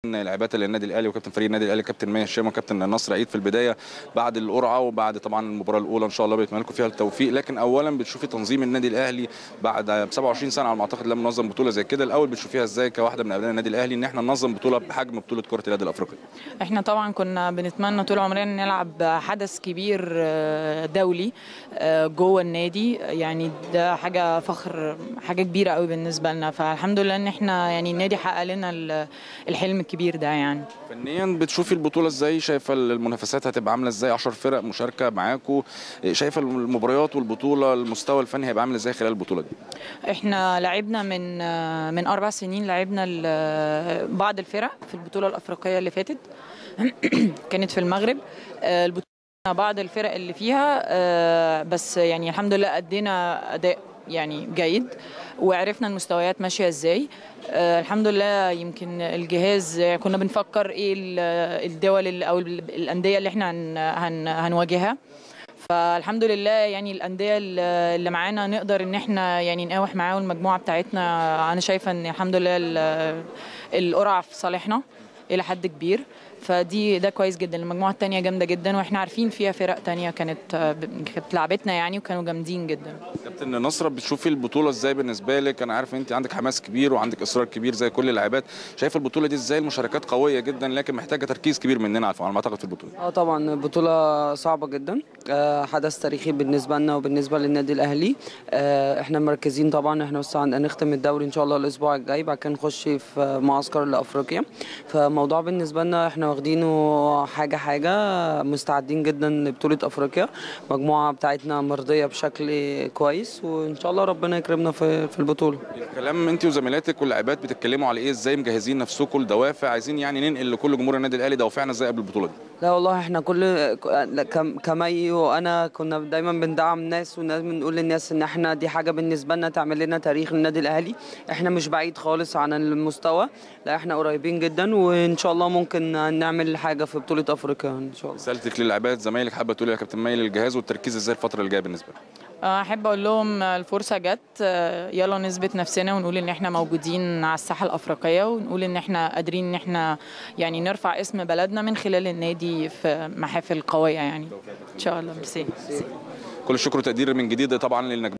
لعبات النادي الاهلي وكابتن فريق النادي الاهلي كابتن ماهر هشام وكابتن نصر عيد في البدايه بعد القرعه وبعد طبعا المباراه الاولى ان شاء الله بيتمنى لكم فيها التوفيق لكن اولا بتشوفي تنظيم النادي الاهلي بعد 27 سنه على ما اعتقد لما ننظم بطوله زي كده الاول بتشوفيها ازاي كواحده من ابناء النادي الاهلي ان احنا ننظم بطوله بحجم بطوله كره اليد الافريقيه احنا طبعا كنا بنتمنى طول عمرنا نلعب حدث كبير آه، دولي آه، جوه النادي يعني ده حاجه فخر حاجه كبيره قوي بالنسبه لنا فالحمد لله ان احنا يعني النادي حقق لنا ال- الحلم الكبير ده يعني فنيا بتشوفي البطوله ازاي شايفه المنافسات هتبقى عامله ازاي 10 فرق مشاركه معاكم شايفه المباريات والبطوله المستوى الفني هيبقى عامل ازاي خلال البطوله دي احنا لعبنا من آه، من اربع سنين لعبنا ال- بعض الفرق في البطوله الافريقيه اللي فاتت كانت في المغرب آه، البطوله بعض الفرق اللي فيها آه، بس يعني الحمد لله ادينا اداء يعني جيد وعرفنا المستويات ماشيه ازاي آه، الحمد لله يمكن الجهاز كنا بنفكر ايه ال- الدول اللي- او ال- الانديه اللي احنا هن هن هنواجهها فالحمد لله يعني الانديه اللي اللي معانا نقدر ان احنا يعني نقاوح معاهم المجموعه بتاعتنا انا شايفه ان الحمد لله ال- القرعه في صالحنا الى حد كبير فدي ده كويس جدا المجموعه التانية جامده جدا واحنا عارفين فيها فرق تانية كانت كانت لعبتنا يعني وكانوا جامدين جدا كابتن نصرة بتشوفي البطولة ازاي بالنسبة لك؟ أنا عارف أنت عندك حماس كبير وعندك إصرار كبير زي كل اللاعبات، شايفة البطولة دي ازاي؟ المشاركات قوية جدا لكن محتاجة تركيز كبير مننا على ما أعتقد في البطولة. اه طبعا بطولة صعبة جدا آه، حدث تاريخي بالنسبة لنا وبالنسبة للنادي الأهلي آه، احنا مركزين طبعا احنا بس عن- هنختم الدوري إن شاء الله الأسبوع الجاي بعد كده نخش في معسكر لأفريقيا فالموضوع بالنسبة لنا احنا واخدينه حاجة حاجة مستعدين جدا لبطولة أفريقيا المجموعة بتاعتنا مرضية بشكل كويس وإن شاء الله ربنا يكرمنا في في البطولة الكلام أنت وزميلاتك واللاعبات بتتكلموا على إيه؟ ازاي مجهزين نفسكم الدوافع؟ عايزين يعني ننقل لكل جمهور النادي الأهلي دوافعنا ازاي قبل البطولة دي؟ لا والله احنا كل لا، كم- كمي وانا كنا دايما بندعم الناس والناس بنقول للناس ان احنا دي حاجه بالنسبه لنا تعمل لنا تاريخ للنادي الاهلي احنا مش بعيد خالص عن المستوى لا احنا قريبين جدا وان شاء الله ممكن نعمل حاجه في بطوله افريقيا ان شاء الله رسالتك للاعبات زمايلك حابة تقولي يا كابتن مايل الجهاز والتركيز ازاي الفترة اللي جاية بالنسبة لك؟ احب اقول لهم الفرصه جت آه، يلا نثبت نفسنا ونقول ان احنا موجودين على الساحه الافريقيه ونقول ان احنا قادرين ان احنا يعني نرفع اسم بلدنا من خلال النادي في محافل قويه يعني ان شاء الله ميرسي كل الشكر وتقدير من جديد طبعا للنجم